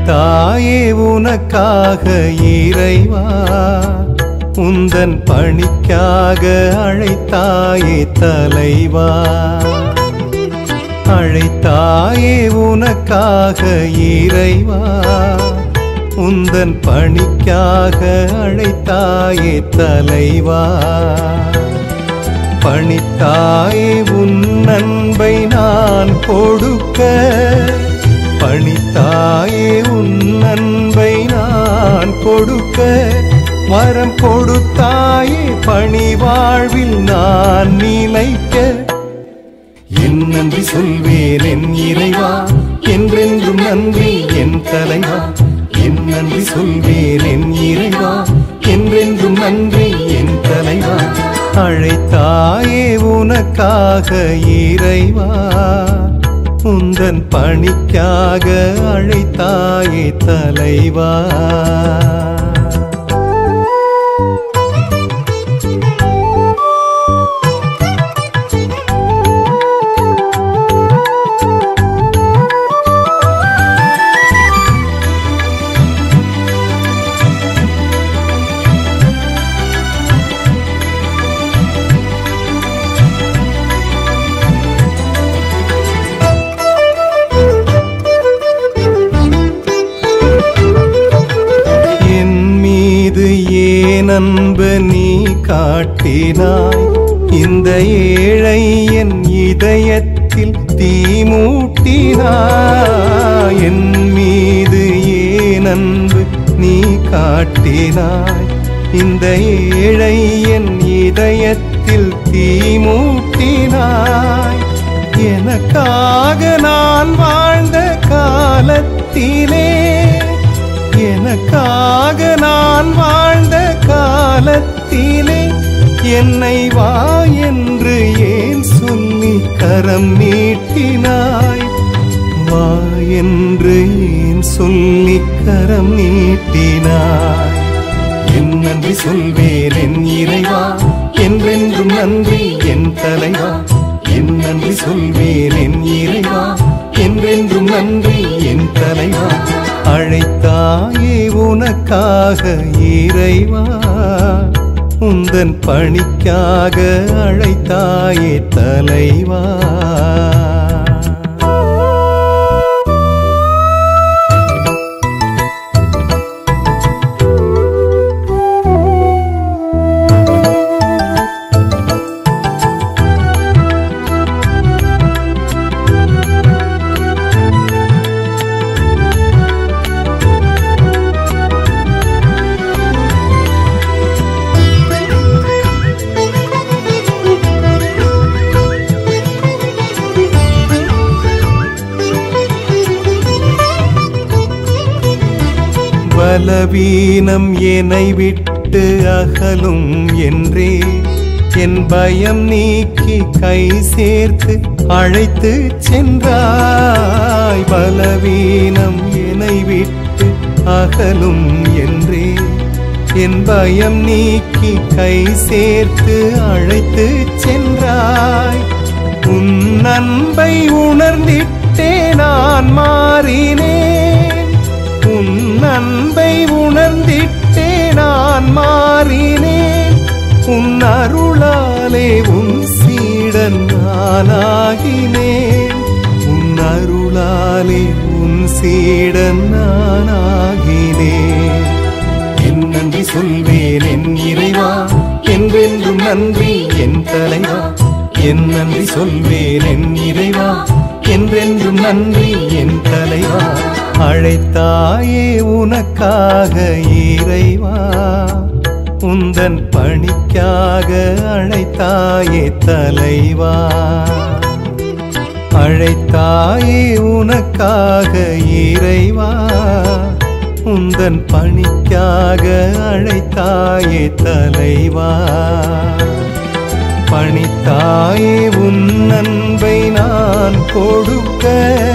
அழைத்தாயே உனக்காக இறைவா உந்தன் பணிக்காக அழைத்தாயே தலைவா அழைத்தாயே உனக்காக இறைவா உந்தன் பணிக்காக அழைத்தாயே தலைவா பணித்தாயே உன் அன்பை நான் கொடுக்க பணித்தாயே உன் அன்பை நான் கொடுக்க வரம் கொடுத்தாயே பணி வாழ்வில் நான் நிலைக்க என் நன்றி சொல்வேன் என் இறைவா என்றென்றும் நன்றி என் தலைவா என் நன்றி சொல்வேன் என் இறைவா என்றென்றும் நன்றி என் தலைவா அழைத்தாயே உனக்காக இறைவா உந்தன் பணிக்காக அழைத்தாயே தலைவா என் மீது ஏன் அன்பு நீ காட்டினாய் இந்த ஏழை என் இதயத்தில் தீ மூட்டினாய் என் மீது ஏன் அன்பு நீ காட்டினாய் இந்த ஏழை என் இதயத்தில் தீ மூட்டினாய் எனக்காக நான் வாழ்ந்த காலத்திலே எனக்காக நான் வாழ்ந்த காலத்திலே என்னை வா என்று ஏன் சொல்லி கரம் நீட்டினாய் வா என்று ஏன் சொல்லி கரம் நீட்டினாய் என் நன்றி சொல்வேன் என் இறைவா என்றென்றும் நன்றி என் தலைவா என் நன்றி சொல்வேன் என் இறைவா என்றென்றும் நன்றி என் தலைவா அழைத்தாயே உனக்காக இறைவா உந்தன் பணிக்காக அழைத்தாயே தலைவா பலவீனம் என்னை விட்டு அகலும் என்றே என் பயம் நீக்கி கை சேர்த்து அழைத்து சென்றாய் பலவீனம் என்னை விட்டு அகலும் என்றே என் பயம் நீக்கி கை சேர்த்து அழைத்து சென்றாய் உன் அன்பை உணர்ந்திட்டே நான் மாறினேன் உன் அன்பை உணர்ந்திட்டே நான் மாறினேன் உன் அருளாலே உன் சீடன் நானாகினேன் உன் அருளாலே உன் சீடன் நானாகினேன் என் நன்றி சொல்வேன் என் இறைவா என்றென்றும் நன்றி என் தலைவா என் நன்றி சொல்வேன் என் இறைவா என்றென்றும் நன்றி என் தலைவா அழைத்தாயே உனக்காக இறைவா உந்தன் பணிக்காக அழைத்தாயே தலைவா அழைத்தாயே உனக்காக இறைவா உந்தன் பணிக்காக அழைத்தாயே தலைவா பணித்தாயே உன் அன்பை நான் கொடுக்க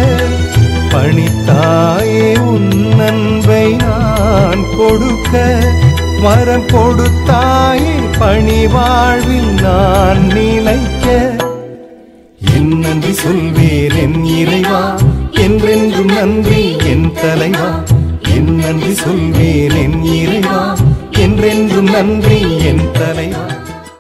பணித்தாயே உன் அன்பை நான் கொடுக்க வரம் கொடுத்தாயே பணி வாழ்வில் நான் நிலைக்க என் நன்றி சொல்வேன் என் இறைவா என்றென்றும் நன்றி என் தலைவா நன்றி சொல்வேன் என் இறைவா என்றென்றும் நன்றி என் தலைவா